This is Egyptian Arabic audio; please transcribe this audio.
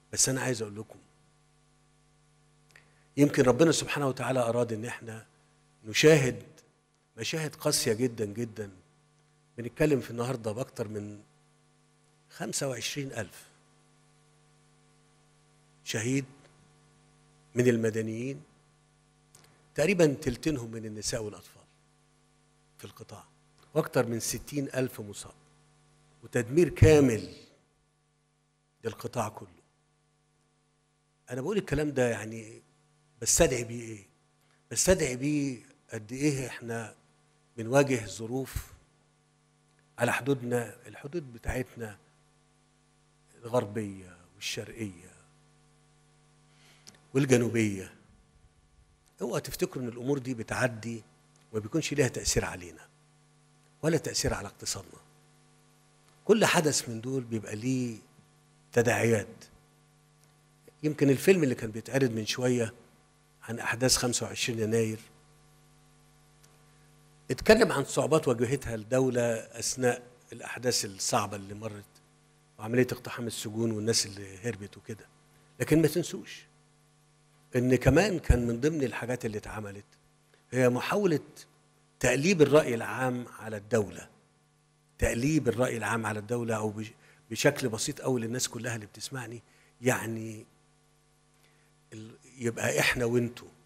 بس انا عايز اقول لكم يمكن ربنا سبحانه وتعالى اراد ان احنا نشاهد مشاهد قاسيه جدا جدا بنتكلم في النهارده باكتر من 25 ألف شهيد من المدنيين تقريبا تلتينهم من النساء والأطفال في القطاع واكثر من ستين ألف مصاب وتدمير كامل للقطاع كله أنا بقول الكلام ده يعني بستدعي بيه إيه؟ بستدعي بيه قد إيه إحنا بنواجه ظروف على حدودنا الحدود بتاعتنا الغربية والشرقية والجنوبية اوعى تفتكروا ان الامور دي بتعدي وما بيكونش ليها تأثير علينا ولا تأثير على اقتصادنا كل حدث من دول بيبقى ليه تداعيات يمكن الفيلم اللي كان بيتعرض من شوية عن أحداث 25 يناير اتكلم عن صعوبات واجهتها الدولة أثناء الأحداث الصعبة اللي مرت وعملية اقتحام السجون والناس اللي هربت وكده لكن ما تنسوش ان كمان كان من ضمن الحاجات اللي اتعملت هي محاولة تقليب الرأي العام على الدولة تقليب الرأي العام على الدولة أو بش- بشكل بسيط أوي للناس كلها اللي بتسمعني يعني ال- يبقى إحنا وإنتوا